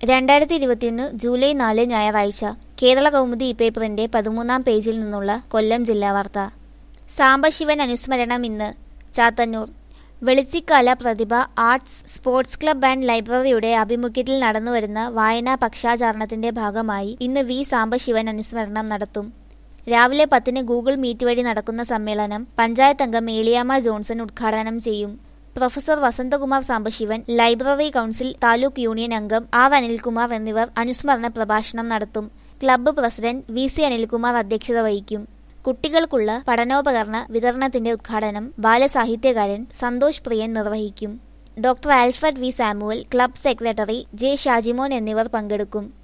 രണ്ടായിരത്തി ഇരുപത്തിയൊന്ന് ജൂലൈ നാല് ഞായറാഴ്ച കേരള കൗമുദി ഈ പേപ്പറിന്റെ പതിമൂന്നാം പേജിൽ നിന്നുള്ള കൊല്ലം ജില്ലാ വാർത്ത സാംബശിവൻ അനുസ്മരണം ഇന്ന് Chathannur Velichikkala Prathibha arts sports club and ലൈബ്രറിയുടെ ആഭിമുഖ്യത്തിൽ നടന്നുവരുന്ന വായനാ പക്ഷാചരണത്തിന്റെ ഭാഗമായി ഇന്ന് വി സാംബശിവൻ അനുസ്മരണം നടത്തും രാവിലെ പത്തിന് ഗൂഗിൾ മീറ്റ് വഴി നടക്കുന്ന സമ്മേളനം പഞ്ചായത്ത് അംഗം ഏലിയാമ്മ ജോൺസൺ ഉദ്ഘാടനം ചെയ്യും professor Vasanthakumar Sambasivan library council taluk union അംഗം ആർ അനിൽകുമാർ എന്നിവർ അനുസ്മരണ പ്രഭാഷണം നടത്തും club president V C Anilkumar അധ്യക്ഷത വഹിക്കും കുട്ടികൾക്കുള്ള പഠനോപകരണ വിതരണത്തിന്റെ ഉദ്ഘാടനം ബാലസാഹിത്യകാരൻ സന്തോഷ് പ്രിയൻ നിർവഹിക്കും doctor Alfred V Samuel club secretary J Shajimon എന്നിവർ പങ്കെടുക്കും